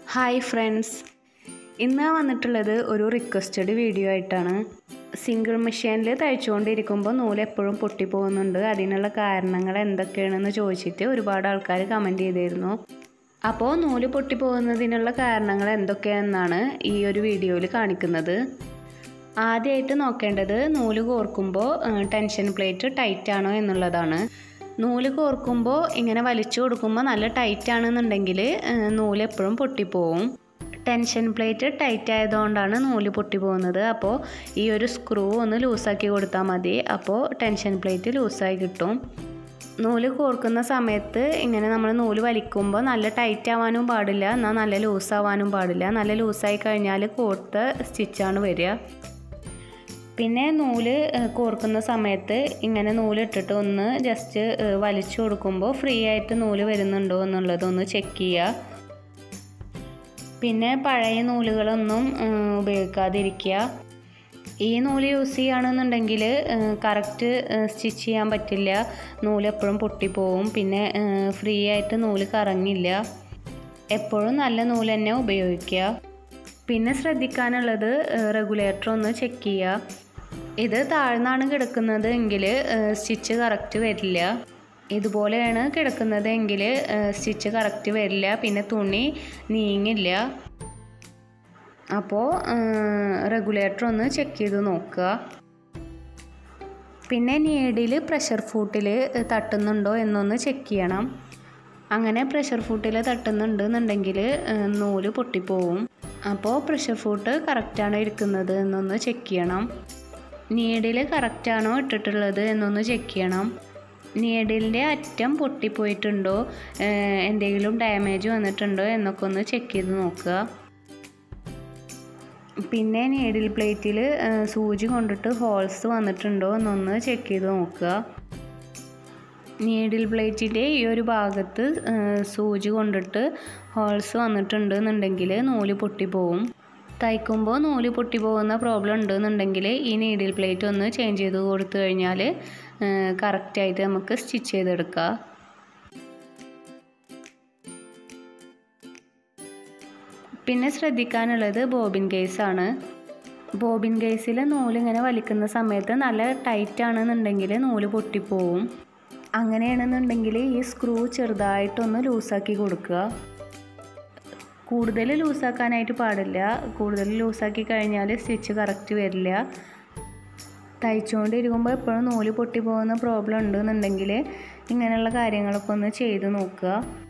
hi friends ഇന്ന് വന്നിട്ടുള്ളത് ഒരു റിക്വസ്റ്റഡ് വീഡിയോ ആയിട്ടാണ് സിംഗിൾ മെഷീനിൽ തയ്ച്ചുകൊണ്ടിരിക്കുമ്പോൾ നൂല് എപ്പോഴും പൊട്ടിപ്പോകുന്നുണ്ട് അതിനുള്ള കാരണങ്ങൾ എന്തൊക്കെയാണെന്ന് ചോദിച്ചിട്ട് ഒരുപാട് ആൾക്കാർ കമൻറ്റ് ചെയ്തിരുന്നു അപ്പോൾ നൂല് പൊട്ടിപ്പോകുന്നതിനുള്ള കാരണങ്ങൾ എന്തൊക്കെയാണെന്നാണ് ഈ ഒരു വീഡിയോയിൽ കാണിക്കുന്നത് ആദ്യമായിട്ട് നോക്കേണ്ടത് നൂല് കോർക്കുമ്പോൾ ടെൻഷൻ പ്ലേറ്റ് ടൈറ്റ് ആണോ എന്നുള്ളതാണ് നൂല് കോർക്കുമ്പോൾ ഇങ്ങനെ വലിച്ചു കൊടുക്കുമ്പോൾ നല്ല ടൈറ്റ് ആണെന്നുണ്ടെങ്കിൽ നൂല് എപ്പോഴും പൊട്ടിപ്പോവും ടെൻഷൻ പ്ലേറ്റ് ടൈറ്റ് ആയതുകൊണ്ടാണ് നൂല് പൊട്ടിപ്പോകുന്നത് അപ്പോൾ ഈ ഒരു സ്ക്രൂ ഒന്ന് ലൂസാക്കി കൊടുത്താൽ മതി അപ്പോൾ ടെൻഷൻ പ്ലേറ്റ് ലൂസായി കിട്ടും നൂല് കോർക്കുന്ന സമയത്ത് ഇങ്ങനെ നമ്മൾ നൂല് വലിക്കുമ്പോൾ നല്ല ടൈറ്റ് ആവാനും പാടില്ല എന്നാൽ നല്ല ലൂസാവാനും പാടില്ല നല്ല ലൂസായി കഴിഞ്ഞാൽ കോർത്ത സ്റ്റിച്ചാണ് വരിക പിന്നെ നൂല് കോർക്കുന്ന സമയത്ത് ഇങ്ങനെ നൂലിട്ടിട്ട് ഒന്ന് ജസ്റ്റ് വലിച്ചു കൊടുക്കുമ്പോൾ ഫ്രീ ആയിട്ട് നൂല് വരുന്നുണ്ടോ എന്നുള്ളത് ഒന്ന് ചെക്ക് ചെയ്യുക പിന്നെ പഴയ നൂലുകളൊന്നും ഉപയോഗിക്കാതിരിക്കുക ഈ നൂല് യൂസ് ചെയ്യുകയാണെന്നുണ്ടെങ്കിൽ കറക്റ്റ് സ്റ്റിച്ച് ചെയ്യാൻ പറ്റില്ല നൂല് എപ്പോഴും പൊട്ടിപ്പോവും പിന്നെ ഫ്രീ ആയിട്ട് നൂല് കറങ്ങില്ല എപ്പോഴും നല്ല നൂല് തന്നെ ഉപയോഗിക്കുക പിന്നെ ശ്രദ്ധിക്കാനുള്ളത് റെഗുലേറ്റർ ഒന്ന് ചെക്ക് ചെയ്യുക ഇത് താഴ്ന്നാണ് കിടക്കുന്നത് എങ്കിൽ സ്റ്റിച്ച് കറക്റ്റ് വരില്ല ഇതുപോലെയാണ് കിടക്കുന്നത് എങ്കിൽ സ്റ്റിച്ച് കറക്റ്റ് വരില്ല പിന്നെ തുണി നീങ്ങില്ല അപ്പോൾ റെഗുലേറ്റർ ഒന്ന് ചെക്ക് ചെയ്ത് നോക്കുക പിന്നെ നീഡിൽ പ്രഷർ ഫൂട്ടിൽ തട്ടുന്നുണ്ടോ എന്നൊന്ന് ചെക്ക് ചെയ്യണം അങ്ങനെ പ്രഷർ ഫൂട്ടിൽ തട്ടുന്നുണ്ട് എന്നുണ്ടെങ്കിൽ നൂല് പൊട്ടിപ്പോവും അപ്പോൾ പ്രഷർ ഫൂട്ട് കറക്റ്റാണോ ഇരിക്കുന്നത് എന്നൊന്ന് ചെക്ക് ചെയ്യണം നീഡിൽ കറക്റ്റാണോ ഇട്ടിട്ടുള്ളത് എന്നൊന്ന് ചെക്ക് ചെയ്യണം നീഡിലിൻ്റെ അറ്റം പൊട്ടിപ്പോയിട്ടുണ്ടോ എന്തെങ്കിലും ഡാമേജ് വന്നിട്ടുണ്ടോ എന്നൊക്കെ ഒന്ന് ചെക്ക് ചെയ്ത് നോക്കുക പിന്നെ നീഡിൽ പ്ലേറ്റിൽ സൂചി കൊണ്ടിട്ട് ഹോൾസ് വന്നിട്ടുണ്ടോ എന്നൊന്ന് ചെക്ക് ചെയ്ത് നോക്കുക നീഡിൽ പ്ലേറ്റിൻ്റെ ഈ ഒരു ഭാഗത്ത് സൂചി കൊണ്ടിട്ട് ഹോൾസ് വന്നിട്ടുണ്ട് എന്നുണ്ടെങ്കിൽ നൂല് പൊട്ടിപ്പോവും തയ്ക്കുമ്പോൾ നൂല് പൊട്ടി പോകുന്ന പ്രോബ്ലം ഉണ്ടെന്നുണ്ടെങ്കിൽ ഈ നീഡിൽ പ്ലേറ്റ് ഒന്ന് ചേഞ്ച് ചെയ്ത് കൊടുത്തു കഴിഞ്ഞാൽ കറക്റ്റായിട്ട് നമുക്ക് സ്റ്റിച്ച് ചെയ്തെടുക്കാം പിന്നെ ശ്രദ്ധിക്കാനുള്ളത് ബോബിൻ കേസാണ് ബോബിൻ കേസിൽ നൂല് ഇങ്ങനെ വലിക്കുന്ന സമയത്ത് നല്ല ടൈറ്റ് ആണെന്നുണ്ടെങ്കിൽ നൂല് പൊട്ടിപ്പോവും അങ്ങനെയാണെന്നുണ്ടെങ്കിൽ ഈ സ്ക്രൂ ചെറുതായിട്ടൊന്ന് ലൂസാക്കി കൊടുക്കുക കൂടുതൽ ലൂസാക്കാനായിട്ട് പാടില്ല കൂടുതൽ ലൂസാക്കി കഴിഞ്ഞാൽ സ്റ്റിച്ച് കറക്റ്റ് വരില്ല തയ്ച്ചുകൊണ്ടിരിക്കുമ്പോൾ എപ്പോഴും നൂല് പൊട്ടി പോകുന്ന പ്രോബ്ലം ഉണ്ടെന്നുണ്ടെങ്കിൽ ഇങ്ങനെയുള്ള കാര്യങ്ങളൊക്കെ ഒന്ന് ചെയ്ത് നോക്കുക